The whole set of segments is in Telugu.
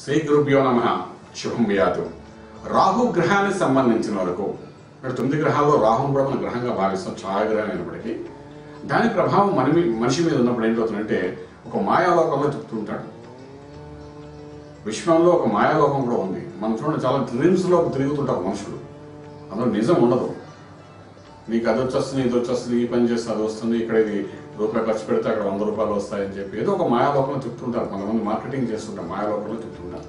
శ్రీ గురుభ్యో నమ శుభం వ్యాతు రాహు గ్రహానికి సంబంధించిన వరకు ఇక్కడ తొమ్మిది గ్రహాల్లో రాహును కూడా మనం గ్రహంగా భావిస్తాం ఛాయాగ్రహం అయినప్పటికీ దాని ప్రభావం మన మీ- మనిషి మీద ఉన్నప్పుడు ఏంటవుతుందంటే ఒక మాయాలోకంలో చెప్తుంటాడు విశ్వంలో ఒక మాయాలోకం కూడా ఉంది మనం చూడండి చాలా డ్రీమ్స్లో తిరుగుతుంటారు మనుషులు అందులో నిజం ఉండదు నీకు అది వచ్చేస్తుంది ఇది వచ్చేస్తుంది ఈ పని చేస్తే అది వస్తుంది ఇక్కడ ఇది రూపాయి ఖర్చు పెడితే అక్కడ వంద రూపాయలు వస్తాయని చెప్పి ఏదో ఒక మాయాలోకంలో చెప్తుంటారు కొంతమంది మార్కెటింగ్ చేస్తుంటారు మాయాలోకంలో చెప్తుంటారు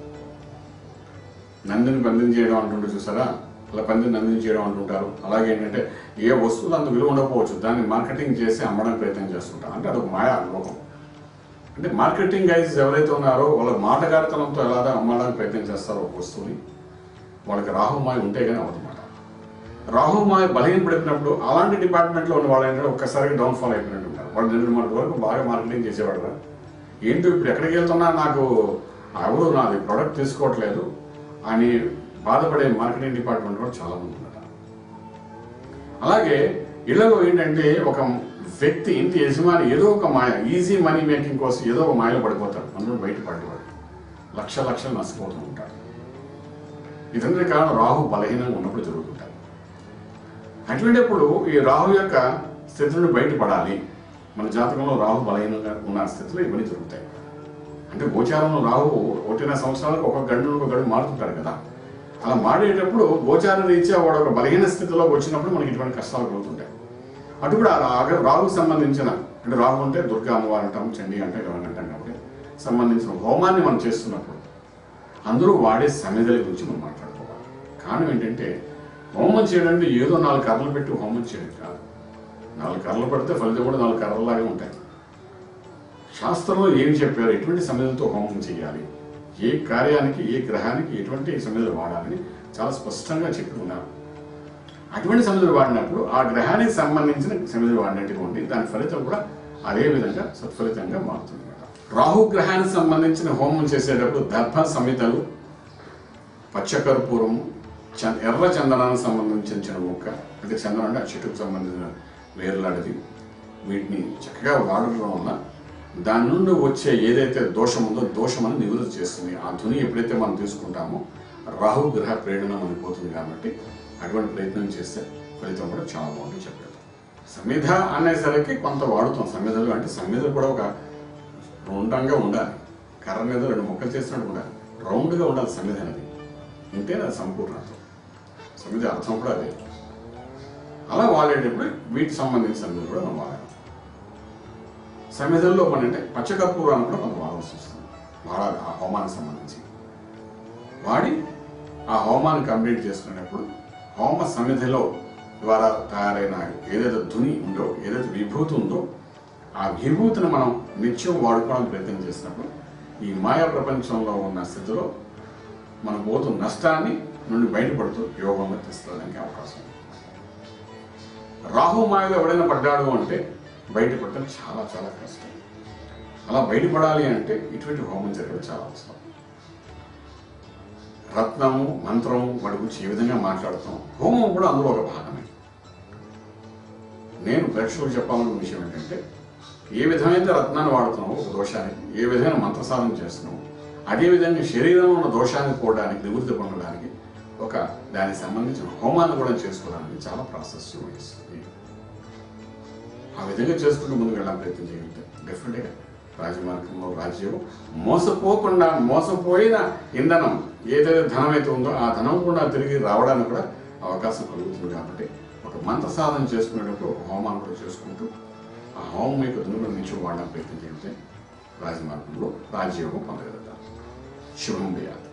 నందిని పందిని చేయడం అంటుంటే చూసారా అలా పందిని నందిని చేయడం అంటుంటారు అలాగే ఏంటంటే ఏ వస్తువులు అంత విలువ ఉండకపోవచ్చు దాన్ని మార్కెటింగ్ చేసి అమ్మడానికి ప్రయత్నం చేస్తుంటారు అంటే అదొక మాయా లోకం అంటే మార్కెటింగ్ గైజ్ ఎవరైతే ఉన్నారో వాళ్ళ మాటగారితనంతో ఎలా అమ్మడానికి ప్రయత్నం చేస్తారో ఒక వస్తువుని వాళ్ళకి రాహుమాయ ఉంటే కానీ అవదన్నమాట రాహుమాయ బలహీన పడిపోయినప్పుడు అలాంటి డిపార్ట్మెంట్లో ఉన్న వాళ్ళు ఏంటంటే ఒక్కసారిగా డౌన్ఫాల్ అయిపోయినట్టు ఉంటారు వాళ్ళు నిన్న మొన్నటి వరకు బాగా మార్కెటింగ్ చేసేవాడు కదా ఏంటి ఇప్పుడు ఎక్కడికి వెళ్తున్నా నాకు ఎవరు నాది ప్రోడక్ట్ తీసుకోవట్లేదు అని బాధపడే మార్కెటింగ్ డిపార్ట్మెంట్ కూడా చాలా మంది ఉన్నారు అలాగే ఇళ్లలో ఏంటంటే ఒక వ్యక్తి ఇంటి యజమాని ఏదో ఒక మాయ ఈజీ మనీ మేకింగ్ కోసం ఏదో ఒక మాయలో పడిపోతాడు అందులో బయట పడేవాడు లక్ష లక్షలు నష్టపోతూ ఉంటాడు ఇదంతా కారణం రాహు బలహీనంగా ఉన్నప్పుడు జరుగుతుంటాయి అటువంటిప్పుడు ఈ రాహు యొక్క స్థితి నుండి బయటపడాలి మన జాతకంలో రాహు బలహీనంగా ఉన్న స్థితిలో ఇవన్నీ జరుగుతాయి అంటే గోచారంలో రాహు ఒకటిన్నర సంవత్సరాలకు ఒక గంట ఒక గడువు మారుతుంటారు కదా అలా మారేటప్పుడు గోచార రీత్యా వాడు ఒక బలహీన స్థితిలోకి వచ్చినప్పుడు మనకి ఇటువంటి కష్టాలు కలుగుతుంటాయి అటు కూడా ఆ రా- రాహుకు సంబంధించిన అంటే రాహు అంటే దుర్గా అమ్మవారు అంటాం చండీ అంటే ఎవరైనా అంటాం కాబట్టి సంబంధించిన హోమాన్ని మనం చేస్తున్నప్పుడు అందరూ వాడే సమిధల గురించి మనం మాట్లాడుకోవాలి కారణం ఏంటంటే హోమం చేయడానికి ఏదో నాలుగు కర్రలు పెట్టి హోమం చేయడం కాదు నాలుగు కర్రలు పడితే ఫలితం కూడా నాలుగు కర్రలాగే ఉంటాయి శాస్త్రంలో ఏం చెప్పారు ఎటువంటి సమిధలతో హోమం చేయాలి ఏ కార్యానికి ఏ గ్రహానికి ఎటువంటి సమిధలు వాడాలని చాలా స్పష్టంగా చెప్పి ఉన్నారు అటువంటి సమిధులు వాడినప్పుడు ఆ గ్రహానికి సంబంధించిన సమిధులు వాడినట్టుకోండి దాని ఫలితం కూడా అదే విధంగా సత్ఫలితంగా మారుతుంది రాహు గ్రహానికి సంబంధించిన హోమం చేసేటప్పుడు దర్భ సమితలు పచ్చకర్పూరము చ- ఎర్ర చందనానికి సంబంధించిన చిన్న ముక్క అంటే చందనం అంటే ఆ చెట్టుకు సంబంధించిన వేరులాంటిది వీటిని చక్కగా వాడటం వల్ల దాని నుండి వచ్చే ఏదైతే దోషం ఉందో దోషం అని నివృత్తి చేస్తుంది ఆ ధుని ఎప్పుడైతే మనం తీసుకుంటామో రాహు గ్రహ ప్రేరణ మనకి పోతుంది కాబట్టి అటువంటి ప్రయత్నం చేస్తే ఫలితం కూడా చాలా బాగుంటుంది చెప్పారు సమిధ అనేసరికి కొంత వాడుతాం సమిధలు అంటే సమిధలు కూడా ఒక రౌండంగా ఉండాలి కర్ర మీద రెండు ముక్కలు చేసినట్టు ఉండాలి రౌండ్గా ఉండాలి సమిధ అనేది ఉంటే అది సంపూర్ణత సమిధ అర్థం కూడా అదే అలా వాడేటప్పుడు వీటికి సంబంధించిన సమిధలు కూడా మనం వాడాలి సమిధల్లో మన అంటే పచ్చకర్పూరాన్ని కూడా మనం వాడాల్సి వస్తుంది వాడాలి ఆ హోమానికి సంబంధించి వాడి ఆ హోమాన్ని కంప్లీట్ చేసుకునేటప్పుడు హోమ సమిధిలో ద్వారా తయారైన ఏదైతే ధుని ఉందో ఏదైతే విభూతి ఉందో ఆ విభూతిని మనం నిత్యం వాడుకోవడానికి ప్రయత్నం చేసినప్పుడు ఈ మాయా ప్రపంచంలో ఉన్న స్థితిలో మన పోతున్న నష్టాన్ని నుండి బయటపడుతూ యోగంగా తీసుకోవడానికి అవకాశం ఉంది రాహు మాయలో ఎవడైనా పడ్డాడు అంటే బయటపడటం చాలా చాలా కష్టం అలా బయటపడాలి అంటే ఇటువంటి హోమం జరగడం చాలా అవసరం రత్నము మంత్రము వాటి గురించి ఏ విధంగా మాట్లాడుతాం హోమం కూడా అందులో ఒక భాగమే నేను ప్రేక్షకులకు చెప్పాలన్న విషయం ఏంటంటే ఏ విధమైన రత్నాన్ని వాడుతున్నావు ఒక దోషానికి ఏ విధమైన మంత్ర సాధన చేస్తున్నావు అదే విధంగా శరీరంలో ఉన్న దోషాన్ని పోవడానికి నివృత్తి పొందడానికి ఒక దానికి సంబంధించిన హోమాన్ని కూడా చేసుకోవడానికి చాలా ప్రాసెస్ వహిస్తుంది ఆ విధంగా చేసుకుంటూ ముందుకు వెళ్ళడానికి ప్రయత్నం చేయగలిగితే డెఫినెట్గా రాజమార్గంలో రాజ్యం మోసపోకుండా మోసపోయిన ఇంధనం ఏదైతే ధనం అయితే ఉందో ఆ ధనం కూడా తిరిగి రావడానికి కూడా అవకాశం కలుగుతుంది కాబట్టి ఒక మంత్ర సాధన చేసుకునేటప్పుడు ఒక హోమాన్ని కూడా చేసుకుంటూ ఆ హోమం యొక్క దునుగుల నుంచి వాడడానికి ప్రయత్నం చేస్తే రాజమార్గంలో రాజ్యోగం పొందగలుగుతాం శుభం వ్యాధి